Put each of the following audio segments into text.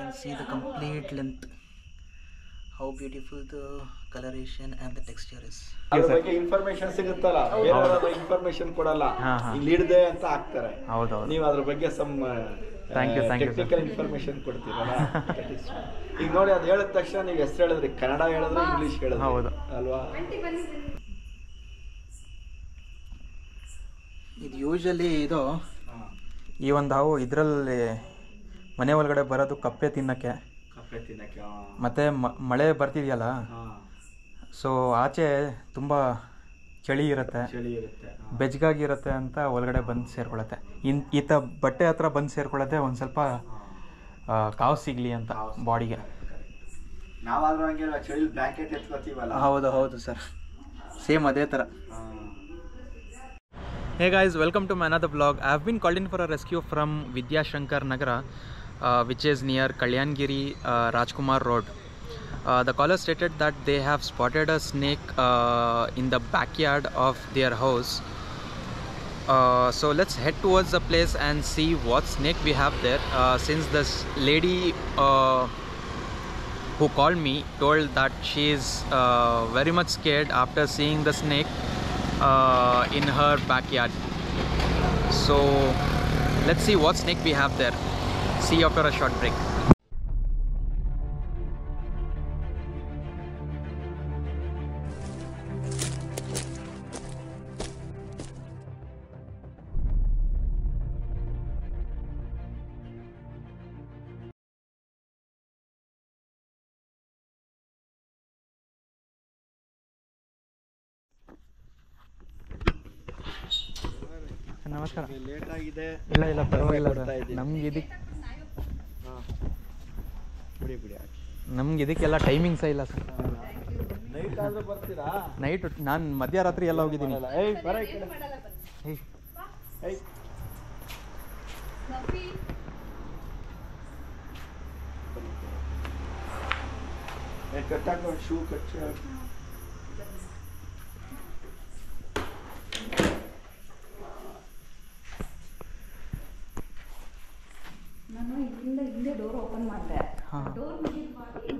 can see the complete length. How beautiful the coloration and the texture is. ಅದ್ರ ಬಗ್ಗೆ information ಸಿಗುತ್ತಲ್ಲ ಬೇರೆ information ಕೊಡಲ್ಲ ಹಾ, ಹಾ. ಇಲ್ಲಿ ಹಿಡ್ದೆ ಅಂತ ಹಾಕ್ತಾರೆ ಹೌದೌದು ನೀವು ಅದ್ರ ಬಗ್ಗೆ some Thank you, thank you, sir. Technical information ಕೊಡ್ತೀರಲ್ಲ that is fine. ಈಗ ನೋಡಿ ಅದು ಹೇಳಿದ ತಕ್ಷಣ ನೀವು ಹೆಸರು ಹೇಳಿದ್ರಿ ಕನ್ನಡ ಹೇಳಿದ್ರೆ ಇಂಗ್ಲಿಷ್ ಹೇಳಿದ್ರಿ ಹೌದು. ಅಲ್ವಾ ಇದು ಯೂಶಲಿ ಇದು ಈ ಒಂದು ಹಾವು ಇದರಲ್ಲಿ ಮನೆ ಒಳಗಡೆ ಬರೋದು ಕಪ್ಪೆ ತಿನ್ನಕ್ಕೆ ಕಪ್ಪೆ ತಿನ್ನಕ್ಕೆ ಆ. ಮತ್ತೆ ಮ- ಮಳೆ ಬರ್ತಿದೆಯಲ್ಲ ಹಾ. ಸೊ ಆಚೆ ತುಂಬ ಚಳಿ ಇರುತ್ತೆ ಚಳಿ ಇರುತ್ತೆ ಆ. ಬೆಜ್ಗಾಗಿರುತ್ತೆ ಅಂತ ಒಳಗಡೆ ಬಂದು ಸೇರ್ಕೊಳತ್ತೆ ಇನ್ ಈತ ಬಟ್ಟೆ ಹತ್ರ ಬಂದು ಸೇರ್ಕೊಳ್ಳುತ್ತೆ ಒಂದು ಸ್ವಲ್ಪ ಆ, ಕಾವು ಸಿಗಲಿ ಅಂತ ಬಾಡಿಗೆ ನಾವಾದ್ರೂ ಹಂಗೆ ಅಲ್ವಾ, ಚಳಿ ಬ್ಲಾಂಕೆಟ್ ಎತ್ಕೋತೀವಲ್ಲ ಹೌದು ಹೌದು ಸರ್ ಸೇಮ್ ಅದೇ ಥರ ಆ. Hey guys, welcome to my another vlog. I have been called in for a rescue from Vidya Shankar Nagara, uh, which is near Kalyangiri uh, Rajkumar Road. Uh, the caller stated that they have spotted a snake uh, in the backyard of their house. Uh, so let's head towards the place and see what snake we have there. Uh, since this lady uh, who called me told that she is uh, very much scared after seeing the snake uh, in her backyard. So let's see what snake we have there. See you after a short break. ನಮಸ್ಕಾರ late ಆಗಿದೆ ಇಲ್ಲ ಇಲ್ಲ ಪರವಾಗಿಲ್ಲ ಕೊಡ್ತಾ ಇದ್ದೀನಿ. ನಮ್ಗೆ ಇದಕ್ಕೆ ಹಾ. ಬಿಡಿ ಬಿಡಿ ಆಯ್ತು. ನಮ್ಗೆ ಇದಕ್ಕೆಲ್ಲ ಟೈಮಿಂಗ್ಸ ಇಲ್ಲ ಸರ್ ನೈಟ್ ಆದ್ರೂ ಬರ್ತೀರಾ ನೈಟ್ ನಾನು ಮಧ್ಯರಾತ್ರಿ ಎಲ್ಲ ಹೋಗಿದ್ದೀನಿ ಬರಲ್ಲ. ಏಯ್ ಬರ ಈ ಕಡೆ. ಏಯ್, ಏಯ್. ಏ, ಕಟ್ಟಾಕು ಶೂ ಕಟ್ಟಿ ನಾನು ಇಲ್ಲಿಂದ ಹಿಂದೆ ಡೋರ್ ಓಪನ್ ಮಾಡಿದೆ ಹಾ. ಡೋರ್ ಮುಗಿದ್ ಮಾಡಿ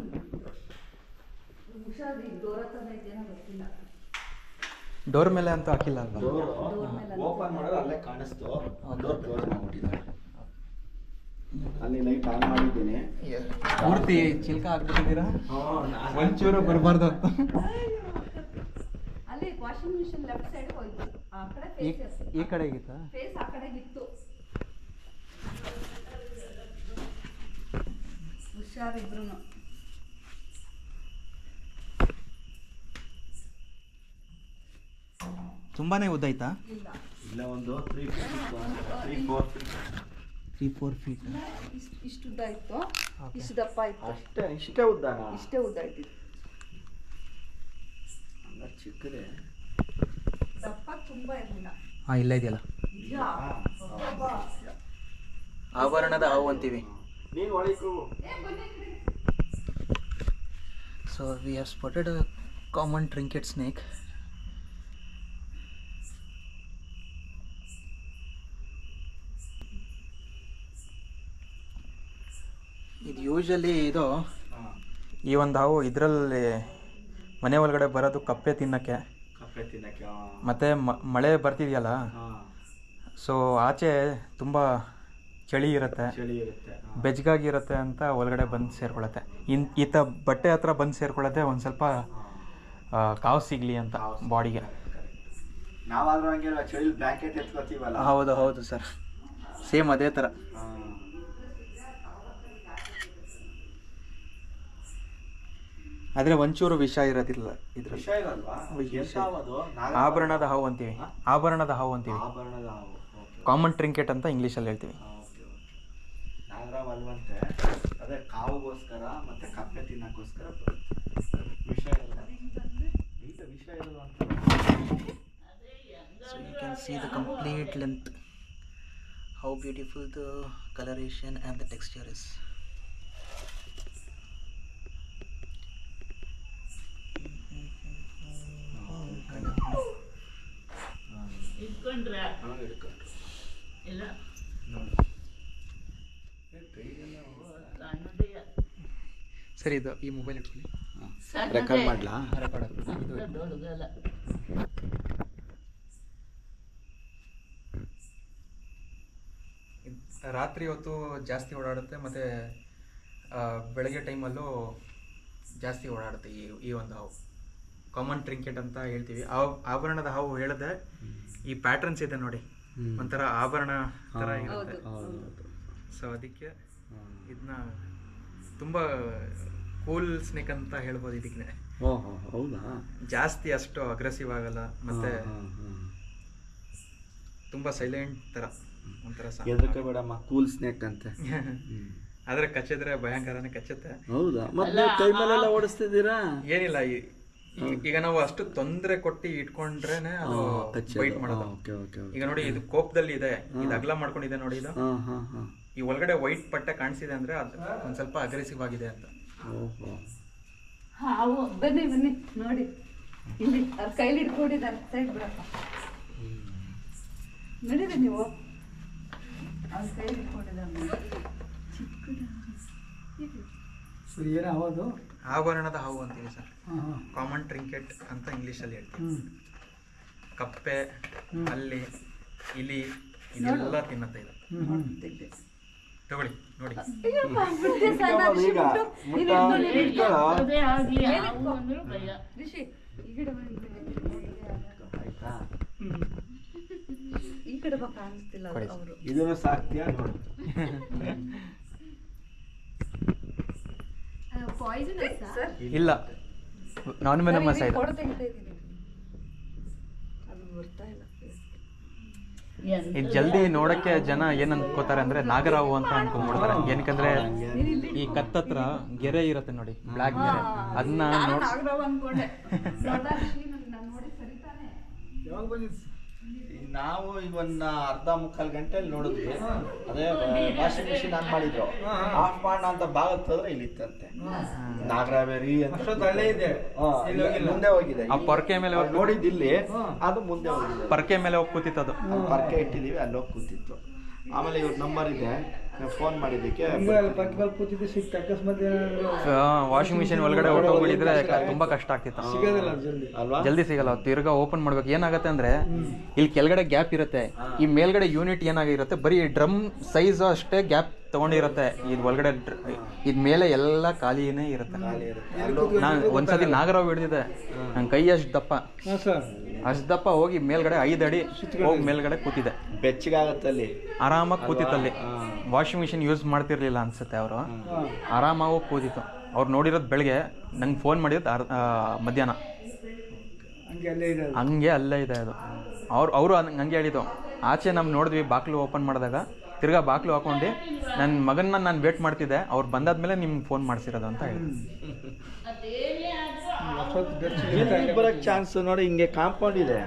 ಹುಷಾರಿ ಡೋರ್ ಹತ್ರನೇ ಇದೆಯೋ ಗೊತ್ತಿಲ್ಲ ಡೋರ್ ಮೇಲೆ ಅಂತೂ ಹಾಕಿಲ್ಲ ಅಲ್ವಾ ಡೋರ್ ಮೇಲೆ ಓಪನ್ ಮಾಡೋದು ಅಲ್ಲೇ ಕಾಣಿಸ್ತು ಡೋರ್ ಕ್ಲೋಸ್ ಮಾಡ್ಬಿಟ್ಟಿದ್ದಾರೆ ಅಲ್ಲಿ ಲೈಟ್ ಆನ್ ಮಾಡಿದ್ದೀನಿ ಪೂರ್ತಿ ಚಿಲ್ಕ ಹಾಕ್ಬಿಟ್ಟಿದ್ದೀರಾ ಒಂಚೂರು ಬರಬಾರ್ದು ಅಂತ ಅಲ್ಲಿ ವಾಷಿಂಗ್ ಮಿಷಿನ್ ಲೆಫ್ಟ್ ಸೈಡ್ ಹೋಯ್ತು ಆ ಕಡೆ ಈ ಫೇಸ್ ಈ ಕಡೆಗಿತ್ತಾ ಫೇಸ್ ಆ ಕಡೆಗಿತ್ತು ಹುಷಾರಿದ್ರು ತುಂಬಾನೇ ಉದ್ದಾಯ್ತಾ ಇಲ್ಲ ಇಲ್ಲ ಒಂದು three three four three four feet ಇಷ್ಟು ಇಷ್ಟು ಉದ್ದ ಇತ್ತು Okay. ಇಷ್ಟು ದಪ್ಪ ಇತ್ತು ಅಷ್ಟೇ ಇಷ್ಟೇ ಉದ್ದಾನ ಇಷ್ಟೇ ಉದ್ದ ಇತ್ತು ಹಂಗ ಚಿಕ್ಕದೆ ದಪ್ಪ ತುಂಬಾ ಇರಲಿಲ್ಲ ಹಾಂ ಇಲ್ಲ ಇದೆಯಲ್ಲ ಆಭರಣದ ಹಾವು ಅಂತೀವಿ ನೀನು ಒಳಗೂ so we have spotted a common trinket snake ಇದು ಯೂಶಲಿ ಇದು ಈ ಒಂದು ಹಾವು ಇದರಲ್ಲಿ ಮನೆ ಒಳಗಡೆ ಬರೋದು ಕಪ್ಪೆ ತಿನ್ನಕ್ಕೆ ಕಪ್ಪೆ ತಿನ್ನಕ್ಕೆ ಆ. ಮತ್ತೆ ಮ- ಮಳೆ ಬರ್ತಿದೆಯಲ್ಲ ಆ, ಸೊ ಆಚೆ ತುಂಬ ಚಳಿ ಇರುತ್ತೆ ಚಳಿ ಇರುತ್ತೆ ಆ. ಬೆಜ್ಗಾಗಿರುತ್ತೆ ಅಂತ ಒಳಗಡೆ ಬಂದು ಸೇರ್ಕೊಳತ್ತೆ ಇನ್ ಈತ ಬಟ್ಟೆ ಹತ್ರ ಬಂದು ಸೇರ್ಕೊಳ್ಳುತ್ತೆ ಒಂದು ಸ್ವಲ್ಪ ಆ, ಕಾವು ಸಿಗಲಿ ಅಂತ ಬಾಡಿಗೆ ನಾವಾದ್ರೂ ಹಂಗೆ ಅಲ್ವಾ, ಚಳಿ ಬ್ಲಾಂಕೆಟ್ ಎತ್ಕೋತೀವಲ್ಲ ಹೌದು ಹೌದು ಸರ್ ಸೇಮ್ ಅದೇ ಥರ ಆ. ಆದರೆ ಒಂಚೂರು ವಿಷ ಇರೋದಿಲ್ಲ ಇದ್ರಲ್ಲಿ ವಿಷ ಇರಲ್ವಾ ವಿಷ ಎಂತ ಹಾವದು? ನಾಗರ ಆಭರಣದ ಹಾವು ಅಂತೀವಿ ಆಭರಣದ ಹಾವು ಅಂತೀವಿ ಆಭರಣದ ಹಾವು ಓಕೆ ಕಾಮನ್ ಟ್ರಿಂಕೆಟ್ ಅಂತ ಇಂಗ್ಲೀಷಲ್ಲಿ ಹೇಳ್ತೀವಿ ನಾಗರಾವ್ ಅಲ್ವಂತೆ ಅದೇ ಕಾವುಗೋಸ್ಕರ ಮತ್ತೆ ಕಪ್ಪೆ ತಿನ್ನಕ್ಕೋಸ್ಕರ ಬರುತ್ತೆ. ವಿಷ ಇರಲ್ಲ ಇಲ್ಲ ವಿಷ ಇರಲ್ಲ ಅಂತ So you can see the complete length, how beautiful the coloration and the texture is. ಹಾ, ಹಿಡ್ಕೊಂಡ್ರು. ನೋಡಿ. ಏ, ಕೈಗೆಲ್ಲ ಸರಿ ಇದು ಈ ಮೊಬೈಲ್ ಇಟ್ಕೊಳ್ಳಿ ರೆಕಾರ್ಡ್ ಮಾಡ್ಲಾ ರೆಕಾರ್ಡ್ ಇದು ಇದ್- ರಾತ್ರಿ ಹೊತ್ತು ಜಾಸ್ತಿ ಓಡಾಡುತ್ತೆ ಮತ್ತು ಬೆಳಗ್ಗೆ ಟೈಮಲ್ಲೂ ಜಾಸ್ತಿ ಓಡಾಡುತ್ತೆ ಈ ಈ ಒಂದು ಹಾವು ಕಾಮನ್ ಟ್ರಿಂಕೆಟ್ ಅಂತ ಹೇಳ್ತೀವಿ ಆ ಆಭರಣದ ಹಾವು ಹೇಳಿದೆ ಈ ಪ್ಯಾಟರ್ನ್ಸ್ ಇದೆ ನೋಡಿ ಒಂಥರ ಆಭರಣ ಥರ ಇರುತ್ತೆ ಸೊ ಅದಕ್ಕೆ ಇದನ್ನ ತುಂಬ ಕೂಲ್ ಸ್ನೇಕ್ ಅಂತ ಹೇಳ್ಬೋದು ಇದಕ್ಕೆ ಓಹೋ ಹೌದಾ ಜಾಸ್ತಿ ಅಷ್ಟು ಅಗ್ರೆಸಿವ್ ಆಗಲ್ಲ ಮತ್ತೆ ಹಾ, ಹಾ. ತುಂಬಾ ಸೈಲೆಂಟ್ ತರ ಒಂಥರ ಸಾ- ಎದಕ್ಕೆ ಬೇಡಮ್ಮ ಕೂಲ್ ಸ್ನೇಕ್ ಅಂತೆ ಆದ್ರೆ ಕಚ್ಚಿದ್ರೆ ಭಯಂಕರನೇ ಕಚ್ಚುತ್ತೆ ಹೌದಾ ಮತ್ತೆ ಕೈಮೇಲೆಲ್ಲ ಓಡಿಸ್ತಿದ್ದೀರಾ ಏನಿಲ್ಲ ಈ- ಈ- ಈಗ ನಾವು ಅಷ್ಟು ತೊಂದರೆ ಕೊಟ್ಟು ಇಟ್ಕೊಂಡ್ರೇನೆ ಅದು ಬೈಟ್ ಮಾಡೋದು ಓಕೆ ಓಕೆ ಈಗ ನೋಡಿ ಇದು ಕೋಪದಲ್ಲಿ ಇದೆ ಇದು ಅಗಲ ಮಾಡ್ಕೊಂಡಿದೆ ನೋಡಿ ಇದು ಹಾ ಹಾ ಹಾ ಈ ಒಳಗಡೆ ವೈಟ್ ಪಟ್ಟೆ ಕಾಣಿಸಿದೆ ಅಂದ್ರೆ ಅದು ಒಂದ್ ಸ್ವಲ್ಪ ಅಗ್ರೆಸಿವ್ ಆಗಿದೆ ಅಂತ ಓಹೋ ಹಾವು ಬನ್ನಿ ಬನ್ನಿ ನೋಡಿ ಇಲ್ಲಿ ಅವ್ರ ಕೈಲಿ ಹಿಡ್ಕೊಂಡಿದ್ದಾರೆ ಸೈಡ್ ಬಿಡಪ್ಪ ನಡೀರಿ ನೀವು ಅವ್ರ ಕೈಲಿ ಹಿಡ್ಕೊಂಡಿದ್ದಾರೆ ನೋಡಿ. ಏನೋ ಹೌದು ಆಭರಣದ ಹಾವು ಅಂತೀವಿ ಸರ್ ಹಾಂ ಹಾಂ ಕಾಮನ್ ಟ್ರಿಂಕೆಟ್ ಅಂತ ಇಂಗ್ಲಿಷ್ ಅಲ್ಲಿ ಹೇಳ್ತೀವಿ ಕಪ್ಪೆ ಅಲ್ಲಿ ಇಲಿ ಇದೆಲ್ಲ ತಿನ್ನತ್ತೆ ಇದು ತೆಗ್ದೆ. ತಗೊಳ್ಳಿ ನೋಡಿ ಅಯ್ಯಪ್ಪ, ಬಿಡ್ತೆ ಸರ್, ನಾನು ರಿಷಿ ಈಗ ಬಿಟ್ಟು, ಮುಟ್ಟ ನೀನು ಹಿಡ್ಕೊಳ್ಳಿ, ಹಿಡ್ಕೊಳ್ಳೋ. ಹಿಡ್ಕೊಳ್ಳಿ. ರಿಷಿ, ಈ ಕಡೆ ಬಾ, ಈ ಕಡೆ. ಆಯ್ತಾ ಈ ಕಡೆ ಬಾ ಕಾಣಿಸ್ತಿಲ್ಲ ಅವರು ಇದನ್ನು ಸಾಕ್ತೀಯಾ ನೋಡು ಸರ್ ಇಲ್ಲ ನಾನ್ ವೆನಮಸ್ ಸರ್, ಇದೆ ಇಲ್ಲಿ ಕೊಡ ತೆಗಿತಾ ಇದ್ದೀನಿ ಅದು ಬರ್ತಾ ಇಲ್ಲ ಇದು ಜಲ್ದಿ ನೋಡಕ್ಕೆ ಜನ ಏನ್ ಅನ್ಕೋತಾರೆ ಅಂದ್ರೆ ನಾಗರಾವು ಅಂತ ಅನ್ಕೊಂಡ್ಬಿಡ್ತಾರೆ ಏನಕ್ಕಂದ್ರೆ ಈ ಕತ್ತತ್ರ ಗೆರೆ ಇರುತ್ತೆ ನೋಡಿ ಬ್ಲಾಕ್ ಗೆರೆ ಅದನ್ನ ನಾನು ನೋಡ್ ನಾಗರಾವ್ ಅನ್ಕೊಂಡೆ ನೋಡ್ದಾ ರಿಷಿ, ನನ್- ನಾನ್ ನೋಡಿ ಸರಿತಾನೆ ಯಾವಾಗ ಬಂದಿದ್ದು ನಾವು ಇವನ್ನ ಅರ್ಧ ಮುಕ್ಕಾಲು ಗಂಟೆಲಿ ನೋಡಿದ್ವಿ ಅದೇ ವಾಷಿಂಗ್ ಮಿಷಿನ್ ಆನ್ ಮಾಡಿದ್ರು ಆಫ್ ಮಾಡೋಣ ಅಂತ ಭಾಗ ಹೋದ್ರೆ ಇಲ್ಲಿ ಇತ್ತಂತೆ ನಾಗರಾವೇರಿ ಅಂತ ಅಷ್ಟೊತ್ತು ಅಲ್ಲೇ ಇದೆ ಹಾ, ಇಲ್ಲಿ ಹೋಗಿಲ್ಲ. ಮುಂದೆ ಹೋಗಿದೆ ಆ ಪೊರ್ಕೆ ಮೇಲೆ ಹೋಗ್- ನೋಡಿದ್ದು ಇಲ್ಲಿ ಅದು ಮುಂದೆ ಹೋಗಿದೆ ಪರ್ಕೆ ಮೇಲೆ ಹೋಗಿ ಕೂತಿತ್ತು ಅದು ಅಲ್ಲಿ ಪರ್ಕೆ ಇಟ್ಟಿದೀವಿ ಅಲ್ಲಿ ಹೋಗಿ ಕೂತಿತ್ತು ಆಮೇಲೆ ಇವ್ರ ನಂಬರ್ ಇದೆ ನಾವು ಫೋನ್ ಮಾಡಿದ್ದಕ್ಕೆ ಹಿಂಗೆ ಅಲ್ಲಿ ಪಕ್ಕದಲ್ಲಿ ಕೂತಿದ್ದು ಸಿಕ್ತು ಅಕಸ್ಮಾತ್ ಏನಾದ್ರು ವಾಷಿಂಗ್ ಮಿಷಿನ್ ಒಳಗಡೆ ಹೊಟ್ಟೋಗ್ಬಿಟ್ಟಿದ್ರೆ ತುಂಬಾ ಕಷ್ಟ ಆಗ್ತಿತ್ತು ಸಿಗೋದಿಲ್ಲ ಅದು ಜಲ್ದಿ ಅಲ್ವಾ ಜಲ್ದಿ ಸಿಗಲ್ಲ ತಿರ್ಗಾ ಓಪನ್ ಮಾಡ್ಬೇಕು ಏನಾಗುತ್ತೆ ಅಂದ್ರೆ ಇಲ್ಲಿ ಕೆಳಗಡೆ ಗ್ಯಾಪ್ ಇರುತ್ತೆ ಈ ಮೇಲ್ಗಡೆ ಯೂನಿಟ್ ಏನಾಗಿರುತ್ತೆ ಬರೀ ಡ್ರಮ್ ಸೈಜ್ ಅಷ್ಟೇ ಗ್ಯಾಪ್ ತಗೊಂಡಿರುತ್ತೆ ಇದ್ ಒಳಗಡೆ ಡ್ರ- ಇದ್ ಮೇಲೆ ಎಲ್ಲ ಖಾಲಿನೇ ಇರುತ್ತೆ ಖಾಲಿ ಇರುತ್ತೆ ಅಲ್ಲಿ ನಾನ್ ಒಂದ್ಸತಿ ನಾಗರಾವ್ ಹಿಡ್ದಿದೆ ನನ್ ಕೈ ಅಷ್ಟ್ ದಪ್ಪ ಹಾಂ ಸರ್ ಅಷ್ಟ್ ದಪ್ಪ ಹೋಗಿ ಮೇಲ್ಗಡೆ ಐದ್ ಅಡಿ ಹೋಗಿ ಮೇಲ್ಗಡೆ ಕೂತಿದೆ ಬೆಚ್ಚಗಾಗತ್ತೆ ಅಲ್ಲಿ ಆರಾಮಾಗಿ ಕೂತಿತ್ತಲ್ಲಿ ವಾಷಿಂಗ್ ಮಿಷಿನ್ ಯೂಸ್ ಮಾಡ್ತಿರ್ಲಿಲ್ಲ ಅನ್ಸುತ್ತೆ ಅವರು ಆರಾಮಾಗಿ ಹೋಗಿ ಕೂತಿತ್ತು ಅವ್ರು ನೋಡಿರೋದು ಬೆಳಗ್ಗೆ ನಂಗೆ ಫೋನ್ ಮಾಡಿರೋದು ಅರ್ ಆ, ಮಧ್ಯಾಹ್ನ ಹಂಗೆ ಅಲ್ಲೇ ಇದೆ ಅದು. ಹಂಗೆ ಅಲ್ಲೇ ಇದೆ ಅದು ಅವ್ರು ಅವರು ಹಂಗೆ ಹೇಳಿದ್ದು ಆಚೆ ನಾವು ನೋಡಿದ್ವಿ ಬಾಕ್ಲು ಓಪನ್ ಮಾಡಿದಾಗ ತಿರ್ಗಾ ಬಾಕ್ಲು ಹಾಕೊಂಡು ನನ್ನ ಮಗನ್ನ ನಾನು ವೇಟ್ ಮಾಡ್ತಿದ್ದೆ ಅವ್ರು ಬಂದಾದ್ಮೇಲೆ ನಿಮ್ಗೆ ಫೋನ್ ಮಾಡಿಸಿರೋದು ಅಂತ ಹೇಳಿ ಅಷ್ಟೊತ್ತು ಬೆಚ್ಚಗೆ ಇಲ್ಲಿ ಬರಕ್ ಚಾನ್ಸ್ ನೋಡಿ ಹಿಂಗೆ ಕಾಂಪೌಂಡ್ ಇದೆ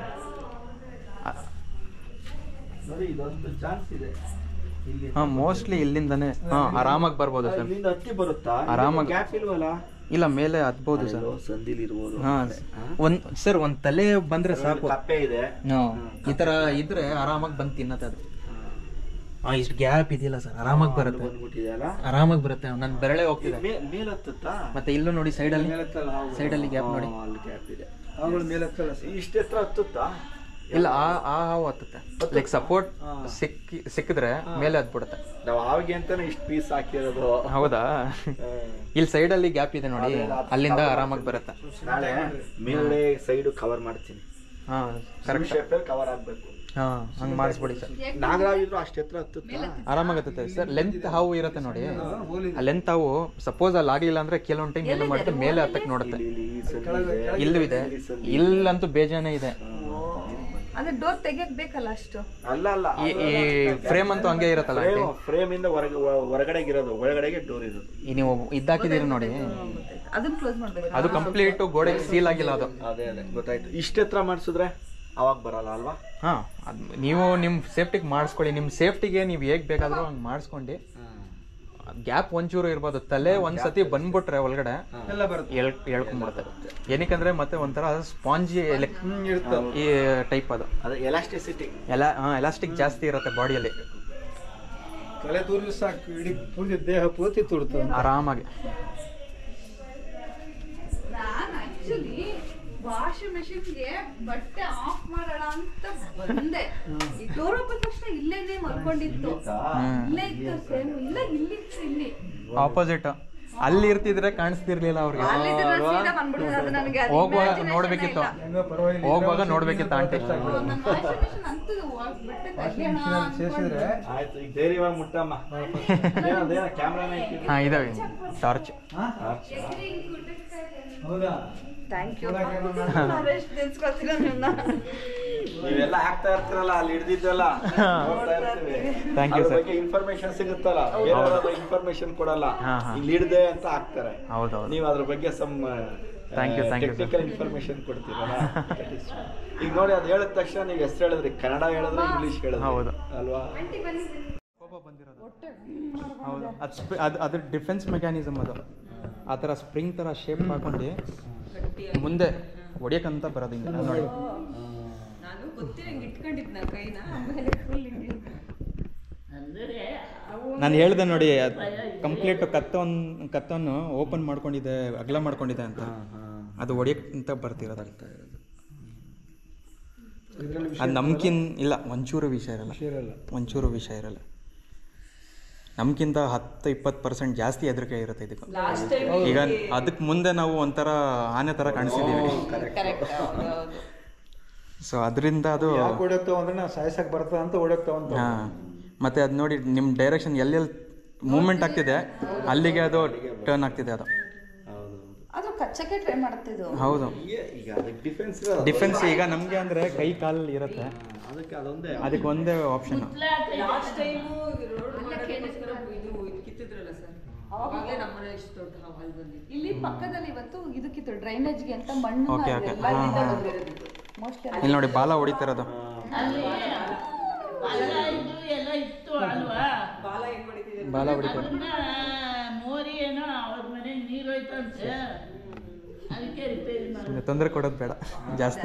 ನೋಡಿ ಇದೊಂದು ಚಾನ್ಸ್ ಇದೆ ಇಲ್ಲಿ ಹಾಂ ಮೋಸ್ಟ್ಲಿ ಇಲ್ಲಿಂದಾನೆ ಹಾಂ ಆರಾಮಾಗಿ ಬರ್ಬೋದು ಸರ್ ಇಲ್ಲಿಂದ ಹತ್ತಿ ಬರುತ್ತಾ ಆರಾಮಾಗಿ. ಗ್ಯಾಪ್ ಇಲ್ವಲ್ಲ ಇಲ್ಲ ಮೇಲೆ ಹತ್ಬೋದು ಸರ್ ಎಲ್ಲೋ ಸಂದಿಲ್ ಇರ್ಬೋದು ಹಾಂ ಒಂದ್ ಸರ್ ಒಂದ್ ತಲೆ ಬಂದ್ರೆ ಸಾಕು ಕಪ್ಪೆ ಇದೆ ಹಾಂ ಈ ತರ ಇದ್ರೆ ಆರಾಮಾಗಿ ಬಂದು ತಿನ್ನತ್ತೆ ಅದು ಹಾಂ ಇಷ್ಟು ಗ್ಯಾಪ್ ಇದೆಯಲ್ಲ ಸರ್ ಆರಾಮಾಗಿ ಬರುತ್ತೆ ಬಂದ್ಬಿಟ್ಟಿದೆಯಲ್ಲ ಆರಾಮಾಗಿ ಬರುತ್ತೆ ನನ್ನ ಬೆರಳೆ ಹೋಗ್ತಿದೆ ಮೇ- ಮೇಲ್ ಹತ್ತುತ್ತಾ ಮತ್ತೆ ಇಲ್ಲೂ ನೋಡಿ ಸೈಡಲ್ಲಿ ಮೇಲೆತ್ತಲ್ಲ ಹಾವು ಸೈಡಲ್ಲಿ ಗ್ಯಾಪ್ ನೋಡಿ ಹಾ, ಅಲ್ಲಿ ಗ್ಯಾಪ್ ಇದೆ ಅವುಗಳು ಮೇಲೆತ್ತಲ್ಲ ಸರ್ ಇಷ್ಟ ಎತ್ತರ ಹತ್ತುತ್ತಾ ಇಲ್ಲ ಆ ಆ ಹಾವು ಹತ್ತುತ್ತೆ ಲೈಕ್ ಸಪೋರ್ಟ್ ಸಿಕ್ಕಿ ಸಿಕ್ಕಿದ್ರೆ ಮೇಲೆ ಹತ್ಬಿಡುತ್ತೆ ನಾವು ಆವಿಗೆ ಅಂತಾನೆ ಇಷ್ಟು ಪೀಸ್ ಹಾಕಿರೋದು ಹೌದಾ ಇಲ್ಲಿ ಸೈಡಲ್ಲಿ ಗ್ಯಾಪ್ ಇದೆ ನೋಡಿ ಅಲ್ಲಿಂದ ಆರಾಮಾಗಿ ಬರುತ್ತೆ ನಾಳೆ ಮೇಲೆ ಸೈಡ್ ಕವರ್ ಮಾಡ್ತೀನಿ ಹಾಂ ಕರೆಕ್ಟ್ ಶೇಪ್ ಕವರ್ ಆಗ್ಬೇಕು ಹಾಂ ಹಂಗೆ ಮಾಡಿಸ್ಬಿಡಿ ಸರ್ ನಾಗರಾವ್ ಇದ್ರು ಅಷ್ಟು ಎತ್ತರ ಹತ್ತುತ್ತಾ ಆರಾಮಾಗಿ ಹತ್ತುತ್ತೆ ಸರ್ ಲೆಂತ್ ಹಾವು ಇರುತ್ತೆ ನೋಡಿ ಆ ಲೆಂತ್ ಹಾವು ಸಪೋಸ್ ಅಲ್ಲಿ ಆಗ್ಲಿಲ್ಲ ಅಂದ್ರೆ ಕೆಲವೊಂದು ಟೈಮ್ ಏನು ಮಾಡುತ್ತೆ ಮೇಲೆ ಹತ್ತಕ್ಕೆ ನೋಡುತ್ತೆ ಇಲ್ಲಿ ಈ ಸಂದಿ ಇದೆ. ಇಲ್ಲೂ ಇದೆ ಇಲ್ಲಂತೂ ಬೇಜಾನೇ ಇದೆ ಅಂದ್ರೆ ಡೋರ್ ತೆಗಿಯಕ್ ಬೇಕಲ್ಲ ಅಷ್ಟು ಅಲ್ಲ ಅಲ್ಲ ಈ ಈ ಫ್ರೇಮ್ ಅಂತೂ ಹಂಗೆ ಇರುತ್ತಲ್ಲ ಆಂಟಿ ಫ್ರೇಮ್ ಇಂದ ಹೊರಗೆ ಹೊರಗಡೆಗೆ ಇರೋದು ಒಳಗಡೆಗೆ ಡೋರ್ ಇರೋದು ಈ ನೀವು ಇದ್ದಾಕಿದ್ದೀರಿ ನೋಡಿ ಅದನ್ನ ಕ್ಲೋಸ್ ಮಾಡ್ಬೇಕು ಅದು ಕಂಪ್ಲೀಟ್ ಗೋಡೆಗೆ ಸೀಲ್ ಆಗಿಲ್ಲ ಅದು ಅದೇ ಅದೇ ಗೊತ್ತಾಯ್ತು ಇಷ್ಟ ಎತ್ತರ ಮಾಡಿಸಿದ್ರೆ ಅವಾಗ ಬರಲ್ಲ ಅಲ್ವಾ ಹಾ ಅದ್ ನೀವು ನಿಮ್ಮ ಸೇಫ್ಟಿಗೆ ಮಾಡಿಸ್ಕೊಳ್ಳಿ ನಿಮ್ಮ ಸೇಫ್ಟಿಗೆ ನೀವು ಹೇಗ್ ಬೇಕಾದ್ರೂ ಹಂಗೆ ಮಾಡಿಸ್ಕೊಂಡು ಗ್ಯಾಪ್ ಒಂಚೂರು ಇರ್ಬೋದು ತಲೆ ಒಂದ್ಸತಿ ಬಂದ್ಬಿಟ್ರೆ ಒಳಗಡೆ ಎಲ್ಲ ಬರುತ್ತೆ ಎಳ್ ಎಳ್ಕೊಂಡ್ಬಿಡುತ್ತೆ ಏನಕ್ಕಂದ್ರೆ ಮತ್ತೆ ಒಂಥರ ಸ್ಪಾಂಜಿ ಹ್ಮ್ ಇರುತ್ತೆ ಈ ಟೈಪ್ ಅದು ಅದೇ ಎಲಾಸ್ಟಿಸಿಟಿ ಎಲ್ಲ ಎಲಾಸ್ಟಿಕ್ ಜಾಸ್ತಿ ಇರುತ್ತೆ ಬಾಡಿಯಲ್ಲಿ ತಲೆ ತೂರಿದ್ರೆ ಸಾಕು ಇಡೀ ಪೂರ್ತಿ ದೇಹ ಪೂರ್ತಿ ತುಡ್ತದೆ ಆರಾಮಾಗಿ ಆಕ್ಚುಲಿ ವಾಷಿಂಗ್ ಮೆಷಿನ್ಗೆ ಬಟ್ಟೆ ಆಫ್ ಮಾಡೋಣ ಅಂತ ಬಂದೆ ಈ ಡೋರ್ ಓಪನ್ ತಕ್ಷಣ ಇಲ್ಲೇನೆ ಮಲ್ಕೊಂಡಿತ್ತು ಇಲ್ಲೇ ಇತ್ತು ಸೇಮ್ ಇಲ್ಲ ಇಲ್ಲಿತ್ತು ಇಲ್ಲಿ ಆಪೋಸಿಟ್ ಅಲ್ಲಿ ಇರ್ತಿದ್ರೆ ಕಾಣಿಸ್ತಿರ್ಲಿಲ್ಲ ಅವ್ರಿಗೆ ಅಲ್ಲಿದ್ರೆ ನಾನ್ ಸೀದಾ ಬಂದ್ಬಿಡ್ತೀನಿ ಅದು ನನಗೆ ಅದು ಹೋಗುವಾಗ imagination ನೋಡ್ಬೇಕಿತ್ತು ಇಲ್ಲ. ಹೆಂಗೋ ಪರವಾಗಿಲ್ಲ ಹೋಗುವಾಗ ನೋಡ್ಬೇಕಿತ್ತು ಆಂಟಿ ನನ್ನ ವಾಷಿಂಗ್ ಮೆಷಿನ್ ಅಂತೂ ಬಟ್ಟೆ ತೆಗಿಯೋಣ ಸೇರಿಸಿದ್ರೆ ಆಯ್ತು ಈಗ ಧೈರ್ಯವಾಗಿ ಮುಟ್ಟಮ್ಮ ಏನದೇನ ಕ್ಯಾಮ್ರಾನ ಹಾ ಇದಾವೆ ಟಾರ್ಚ್ ಹೌದಾ ಥ್ಯಾಂಕ್ ಯು ಎಷ್ಟು ನೆನ್ಸ್ಕೊಳ್ತೀರ ನಿಮ್ಮನ್ನ ನೀವೆಲ್ಲ ಹಾಕ್ತಾ ಇರ್ತೀರಲ್ಲ ಅಲ್ಲಿ ಹಿಡ್ದಿದ್ದೆಲ್ಲ ನೋಡ್ತಾ ಇರ್ತೀವಿ Thank you, ಅದ್ರ sir. ಬಗ್ಗೆ ಇನ್ಫಾರ್ಮೇಶನ್ ಸಿಗುತ್ತಲ್ಲ ಇನ್ಫಾರ್ಮೇಶನ್ ಕೊಡಲ್ಲ ಹಾ, ಹಾ. ಇಲ್ಲಿ ಹಿಡ್ದೆ ಅಂತ ಹಾಕ್ತಾರೆ ಹೌದೌದು ನೀವು ಅದ್ರ ಬಗ್ಗೆ some Thank you, thank you, sir. Technical information ಕೊಡ್ತೀರಲ್ಲ that is fine. ಈಗ ನೋಡಿ ಅದು ಹೇಳಿದ ತಕ್ಷಣ ನೀವು ಹೆಸರು ಹೇಳಿದ್ರಿ ಕನ್ನಡ ಹೇಳಿದ್ರೆ ಇಂಗ್ಲಿಷ್ ಹೇಳಿದ್ರಿ ಹೌದು. ಅಲ್ವಾ ಹೌದು ಅದು ಸ್ಪ್ರಿ ಅದು ಅದ್ರ ಡಿಫೆನ್ಸ್ ಮೆಕ್ಯಾನಿಸಮ್ ಅದು ಆ ಥರ ಸ್ಪ್ರಿಂಗ್ ಥರ ಶೇಪ್ ಹಾಕೊಂಡು ಮುಂದೆ ಹೊಡಿಯಕ್ಕಂತ ಬರೋದು ಹಿಂಗೆ ನೋಡಿ ನಾನು ಗೊತ್ತಿಲ್ಲ ಹಿಂಗೆ ಇಟ್ಕೊಂಡಿದ್ನ ಕೈನ ಆಮೇಲೆ ಫುಲ್ ಹಿಂಗೆ ನಾನು ಹೇಳ್ದೆ ನೋಡಿ ಕಂಪ್ಲೀಟ್ ಕತ್ತವನ್ ಕತ್ತವನ್ನು ಓಪನ್ ಮಾಡ್ಕೊಂಡಿದೆ ಅಗಲ ಮಾಡ್ಕೊಂಡಿದೆ ಅಂತ ಅದು ಹೊಡಿಯಕ್ಕಂತ ಬರ್ತಿರೋದು ಇದ್ರಲ್ಲಿ ಅದು ನಮ್ಕಿನ್ ಇಲ್ಲ ಒಂಚೂರು ವಿಷಯ ಇರಲ್ಲ ಇರಲ್ಲ ಒಂಚೂರು ವಿಷಯ ಇರಲ್ಲ ನಮ್ಗಿಂತ ಹತ್ತು ಇಪ್ಪತ್ತು ಪರ್ಸೆಂಟ್ ಜಾಸ್ತಿ ಹೆದರಿಕೆ ಇರುತ್ತೆ ಇದಕ್ಕೆ ಲಾಸ್ಟ್ ಟೈಮ್ ಈಗ ಅದಕ್ಕೆ ಮುಂದೆ ನಾವು ಒಂಥರ ಆನೆ ಥರ ಕಾಣಿಸಿದ್ದೀವಿ ಕರೆಕ್ಟ್ ಹೌದು ಸೊ ಅದರಿಂದ ಅದು ಯಾಕೆ ಓಡೋಗ್ತಾವ ಅಂದ್ರೆ ನಾವು ಸಾಯ್ಸಕ್ ಬರ್ತದ ಅಂತ ಓಡೋಗ್ತಾವ ಅಂತ ಹಾಂ ಮತ್ತು ಅದು ನೋಡಿ ನಿಮ್ಮ ಡೈರೆಕ್ಷನ್ ಎಲ್ಲೆಲ್ಲಿ ಮೂಮೆಂಟ್ ಆಗ್ತಿದೆ ಅಲ್ಲಿಗೆ ಅದು ಟರ್ನ್ ಆಗ್ತಿದೆ ಅದು ಹೌದು ಅದು ಕಚ್ಚಕ್ಕೆ ಟ್ರೈ ಮಾಡುತ್ತಿದ್ದು ಹೌದು ಈಗ ಈಗ ಅದಕ್ಕೆ ಡಿಫೆನ್ಸ್ ಡಿಫೆನ್ಸ್ ಈಗ ನಮಗೆ ಅಂದರೆ ಕೈ ಕಾಲು ಇರುತ್ತೆ ಅದಕ್ಕೆ ಅದೊಂದೇ ಅದಕ್ಕೆ ಒಂದೇ ಆಪ್ಷನ್ ಲಾಸ್ಟ್ ಟೈಮು ರೋಡ್ ಮಾಡೋದಕ್ಕೋಸ್ಕರ ಇದು ಇದು ಕಿತ್ತಿದ್ರಲ್ಲ ಸರ್ ಅವಾಗಲೇ ನಮ್ಮನೆ ಇಷ್ಟು ದೊಡ್ಡ ಹಾಲ್ ಬಂದಿತ್ತು ಇಲ್ಲಿ ಪಕ್ಕದಲ್ಲಿ ಇವತ್ತು ಇದಕ್ಕಿತ್ತು ಡ್ರೈನೇಜ್ಗೆ ಅಂತ ಮಣ್ಣು Okay, okay. ಹಾ, ಹಾ. ಮೋಸ್ಟ್ಲಿ ಇಲ್ಲಿ ನೋಡಿ ಬಾಲ ಹೊಡಿತಿರೋದು ಅಲ್ಲಿ ಬಾಲ ಇದು ಎಲ್ಲ ಇತ್ತು ಅಲ್ವಾ ಬಾಲ ಹೆಂಗ್ ಹೊಡಿತಿದೆ ಬಾಲ ಹೊಡಿತಾರೆ ಅದನ್ನ ಮೋರಿ ಏನೋ ಅವ್ರ ಮನೆಗೆ ನೀರು ಹೋಯ್ತಂತೆ ಅದಕ್ಕೆ ರಿಪೇರಿ ಮಾಡಿ ತೊಂದರೆ ಕೊಡೋದು ಬೇಡ ಜಾಸ್ತಿ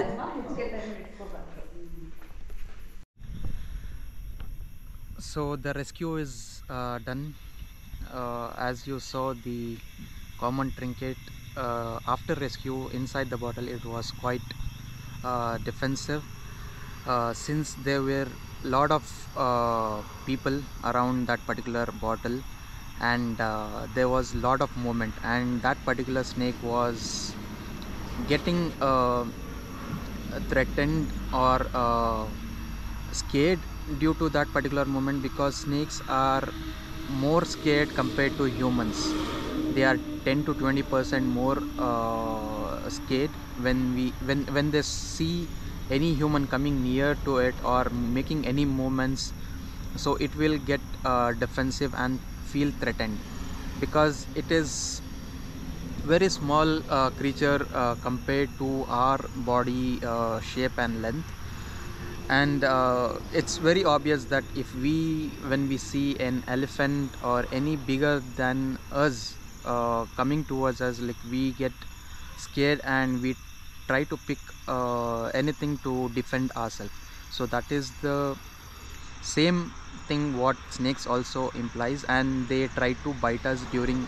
So the rescue is uh, done. Uh, as you saw, the common trinket uh, after rescue inside the bottle, it was quite uh, defensive uh, since there were lot of uh, people around that particular bottle and uh, there was lot of movement and that particular snake was getting uh, threatened or uh, scared due to that particular moment because snakes are more scared compared to humans they are 10 to 20 percent more uh, scared when we when when they see any human coming near to it or making any movements so it will get uh, defensive and feel threatened because it is very small uh, creature uh, compared to our body uh, shape and length and uh, it's very obvious that if we when we see an elephant or any bigger than us uh, coming towards us like we get scared and we try to pick uh, anything to defend ourselves so that is the same thing what snakes also implies and they try to bite us during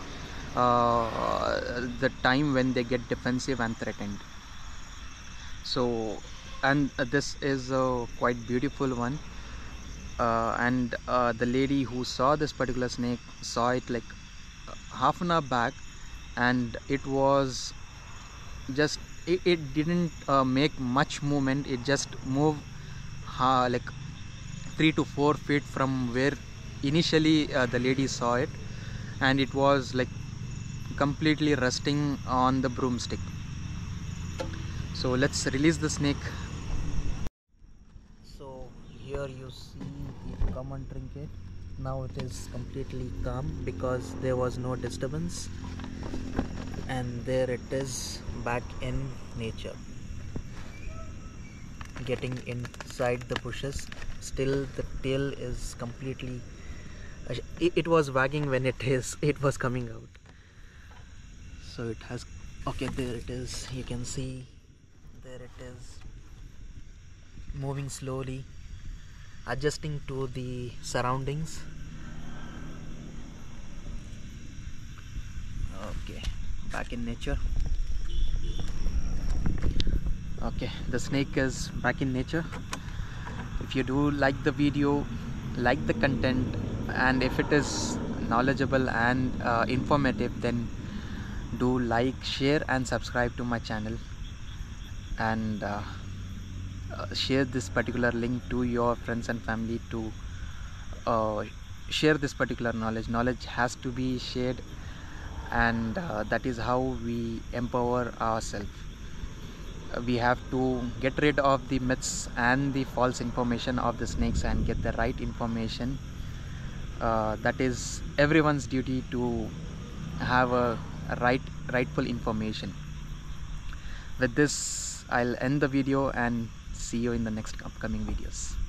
uh, the time when they get defensive and threatened so and uh, this is a quite beautiful one uh, and uh, the lady who saw this particular snake saw it like uh, half an hour back and it was just it, it didn't uh, make much movement it just moved uh, like three to four feet from where initially uh, the lady saw it and it was like completely resting on the broomstick so let's release the snake so here you see the common trinket now it is completely calm because there was no disturbance and there it is back in nature getting inside the bushes still the tail is completely uh, it, it was wagging when it is it was coming out so it has okay there it is you can see there it is moving slowly adjusting to the surroundings okay back in nature okay the snake is back in nature if you do like the video like the content and if it is knowledgeable and uh, informative then do like share and subscribe to my channel and uh, uh, share this particular link to your friends and family to uh, share this particular knowledge knowledge has to be shared and uh, that is how we empower ourselves Uh, we have to get rid of the myths and the false information of the snakes and get the right information uh, that is everyone's duty to have a right rightful information with this i'll end the video and see you in the next upcoming videos